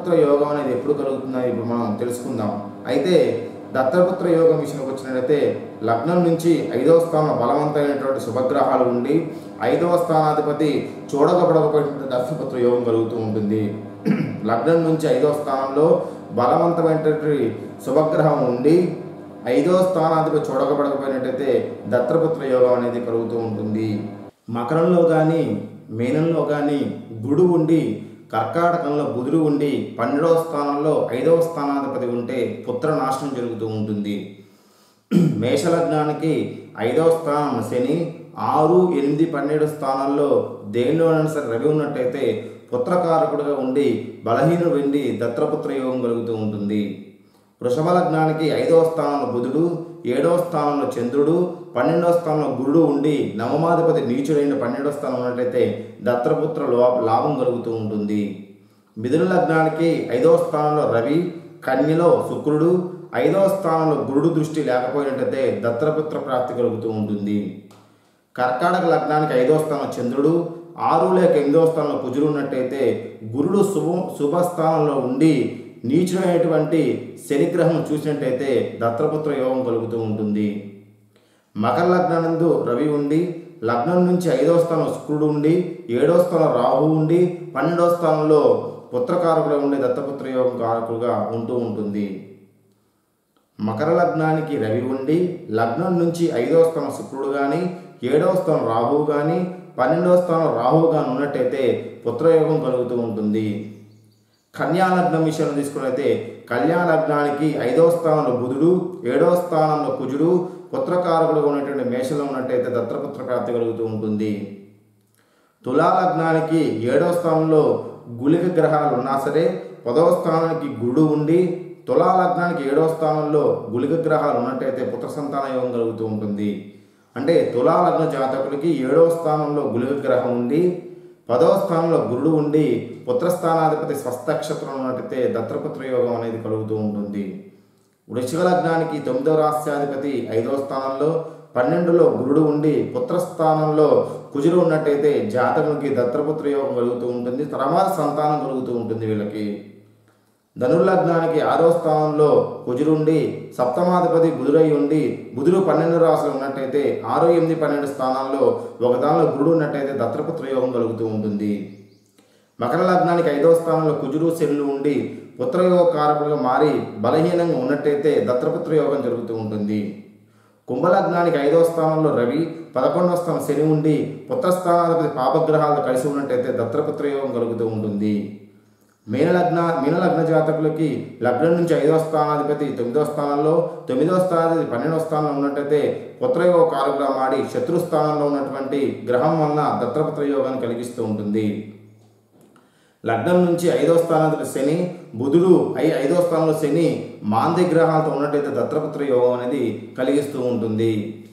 దత్తపుత్ర యోగం అనేది ఎప్పుడు కలుగుతుందని ఇప్పుడు మనం తెలుసుకుందాం అయితే దత్తపుత్ర యోగం విషయానికి వచ్చినట్లయితే లగ్నం నుంచి ఐదవ స్థానంలో బలవంతమైనటువంటి శుభగ్రహాలు ఉండి ఐదవ స్థానాధిపతి చూడకపడకపోయినటువంటి దత్తపుత్ర యోగం కలుగుతూ ఉంటుంది లగ్నం నుంచి ఐదవ స్థానంలో బలవంతమైనటువంటి శుభగ్రహం ఉండి ఐదవ స్థానాధిపతి చూడకపడకపోయినట్టయితే దత్తపుత్ర యోగం అనేది కలుగుతూ ఉంటుంది మకరంలో కానీ మేనంలో కానీ గుడు ఉండి కర్కాటకంలో బుధుడు ఉండి పన్నెండవ స్థానంలో ఐదవ స్థానాధిపతి ఉంటే పుత్ర నాశనం జరుగుతూ ఉంటుంది మేషలగ్నానికి ఐదవ స్థానం శని ఆరు ఎనిమిది పన్నెండు స్థానాల్లో దేనిలోనైనా సరే రవి ఉన్నట్టయితే పుత్రకారకుడుగా ఉండి బలహీన వెండి దత్రపుత్ర యోగం కలుగుతూ ఉంటుంది వృషభ లగ్నానికి ఐదవ స్థానంలో బుధుడు ఏడవ స్థానంలో చంద్రుడు పన్నెండవ స్థానంలో గురుడు ఉండి నవమాధిపతి నీచుడైన పన్నెండవ స్థానం ఉన్నట్లయితే దత్రపుత్ర లో- లాభం కలుగుతూ ఉంటుంది మిథున లగ్నానికి ఐదవ స్థానంలో రవి కన్యలో శుక్రుడు ఐదవ స్థానంలో గురుడు దృష్టి లేకపోయినట్లయితే దత్రపుత్ర ప్రాప్తి కలుగుతూ ఉంటుంది కర్కాటక లగ్నానికి ఐదవ స్థానం చంద్రుడు ఆరు లేక ఎనిమిదవ స్థానంలో కుజుడు ఉన్నట్టయితే గురుడు శుభ శుభస్థానంలో ఉండి నీచుడైనటువంటి శనిగ్రహం చూసినట్టయితే దత్రపుత్ర యోగం కలుగుతూ ఉంటుంది మకర లగ్నందు రవి ఉండి లగ్నం నుంచి ఐదవ స్థానం శుక్రుడు ఉండి ఏడవ స్థానం రాహు ఉండి పన్నెండవ స్థానంలో పుత్రకారకుడు ఉండే దత్తపుత్ర యోగం కారకుడుగా ఉంటూ ఉంటుంది మకర లగ్నానికి రవి ఉండి లగ్నం నుంచి ఐదవ స్థానం శుక్రుడు కానీ ఏడవ స్థానం రాహువు కానీ పన్నెండవ స్థానం రాహువు కానీ ఉన్నట్టయితే పుత్రయోగం కలుగుతూ ఉంటుంది కన్యా లగ్నం విషయంలో తీసుకున్నైతే కన్యా లగ్నానికి ఐదవ స్థానంలో బుధుడు ఏడవ స్థానంలో కుజుడు పుత్రకారకుడు ఉన్నటువంటి మేషంలో ఉన్నట్టయితే దత్తపుత్ర ప్రాప్తి కలుగుతూ ఉంటుంది తులా లగ్నానికి ఏడవ స్థానంలో గుళిక గ్రహాలు ఉన్నా సరే పదవ స్థానానికి గుడు ఉండి తులా లగ్నానికి ఏడవ స్థానంలో గుళిక గ్రహాలు ఉన్నట్టయితే పుత్ర సంతాన యోగం కలుగుతూ ఉంటుంది అంటే తులా లగ్న జాతకులకి ఏడవ స్థానంలో గుళిక గ్రహం ఉండి పదవ స్థానంలో గురుడు ఉండి పుత్రస్థానాధిపతి స్వస్థక్షత్రం ఉన్నట్టయితే దత్తపుత్ర యోగం అనేది కలుగుతూ ఉంటుంది వృషిక లగ్నానికి తొమ్మిదవ రాష్ట్రాధిపతి ఐదవ స్థానంలో పన్నెండులో గురుడు ఉండి పుత్రస్థానంలో కుజుడు ఉన్నట్టయితే జాతకునికి దత్తపుత్ర యోగం కలుగుతూ ఉంటుంది తర్వాత సంతానం కలుగుతూ ఉంటుంది వీళ్ళకి ధనుర్లగ్నానికి ఆరో స్థానంలో కుజుడుండి సప్తమాధిపతి బుధుడై ఉండి బుధుడు పన్నెండు రాసులు ఉన్నట్టయితే ఆరు ఎనిమిది పన్నెండు స్థానాల్లో ఒక దానిలో గురుడు ఉన్నట్టయితే దత్తపుత్ర యోగం కలుగుతూ ఉంటుంది మకర లగ్నానికి ఐదవ స్థానంలో కుజుడు శనులు ఉండి పుత్రయోగ కారకులుగా మారి బలహీనంగా ఉన్నట్టయితే దత్తపుత్ర యోగం జరుగుతూ ఉంటుంది కుంభలగ్నానికి ఐదవ స్థానంలో రవి పదకొండవ స్థానం శని ఉండి పుత్రస్థానాధిపతి పాపగ్రహాలతో కలిసి ఉన్నట్టయితే దత్తపుత్ర యోగం కలుగుతూ ఉంటుంది మీనలగ్న మీనలగ్న జాతకులకి లగ్నం నుంచి ఐదవ స్థానాధిపతి తొమ్మిదవ స్థానంలో తొమ్మిదవ స్థానాధిపతి పన్నెండవ స్థానంలో ఉన్నట్టయితే పుత్రయోగ కారకుగా మాడి శత్రు స్థానంలో ఉన్నటువంటి గ్రహం వలన దత్తపుత్ర యోగాన్ని కలిగిస్తూ ఉంటుంది లగ్నం నుంచి ఐదవ స్థానాధిపతి శని బుధుడు ఐ ఐదవ స్థానంలో శని మాంద్య గ్రహాలతో ఉన్నట్టయితే దత్తపుత్ర యోగం అనేది కలిగిస్తూ ఉంటుంది